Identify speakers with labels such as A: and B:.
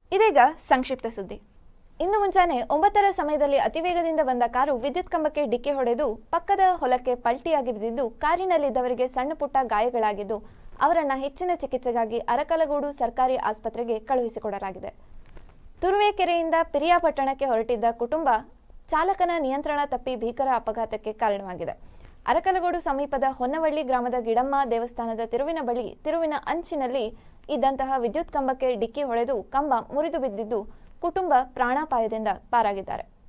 A: ಇದೀಗ ಸಂಕ್ಷಿಪ್ತ ಸುದ್ದಿ ಇನ್ನು ಮುಂಜಾನೆ ಒಂಬತ್ತರ ಸಮಯದಲ್ಲಿ ಅತಿವೇಗದಿಂದ ಬಂದ ಕಾರು ವಿದ್ಯುತ್ ಕಂಬಕ್ಕೆ ಡಿಕ್ಕಿ ಹೊಡೆದು ಪಕ್ಕದ ಹೊಲಕ್ಕೆ ಪಲ್ಟಿಯಾಗಿ ಬಿದ್ದಿದ್ದು ಕಾರಿನಲ್ಲಿದ್ದವರಿಗೆ ಸಣ್ಣ ಪುಟ್ಟ ಗಾಯಗಳಾಗಿದ್ದು ಅವರನ್ನ ಹೆಚ್ಚಿನ ಚಿಕಿತ್ಸೆಗಾಗಿ ಅರಕಲಗೂಡು ಸರ್ಕಾರಿ ಆಸ್ಪತ್ರೆಗೆ ಕಳುಹಿಸಿಕೊಡಲಾಗಿದೆ ತುರುವೇಕೆರೆಯಿಂದ ಪಿರಿಯಾಪಟ್ಟಣಕ್ಕೆ ಹೊರಟಿದ್ದ ಕುಟುಂಬ ಚಾಲಕನ ನಿಯಂತ್ರಣ ತಪ್ಪಿ ಭೀಕರ ಅಪಘಾತಕ್ಕೆ ಕಾರಣವಾಗಿದೆ ಅರಕಲಗೂಡು ಸಮೀಪದ ಹೊನ್ನವಳ್ಳಿ ಗ್ರಾಮದ ಗಿಡಮ್ಮ ದೇವಸ್ಥಾನದ ತಿರುವಿನ ಬಳಿ ತಿರುವಿನ ಅಂಚಿನಲ್ಲಿ ಇದ್ದಂತಹ ವಿದ್ಯುತ್ ಕಂಬಕ್ಕೆ ಡಿಕ್ಕಿ ಹೊಡೆದು ಕಂಬ ಮುರಿದು ಬಿದ್ದಿದ್ದು ಕುಟುಂಬ ಪ್ರಾಣಾಪಾಯದಿಂದ ಪಾರಾಗಿದ್ದಾರೆ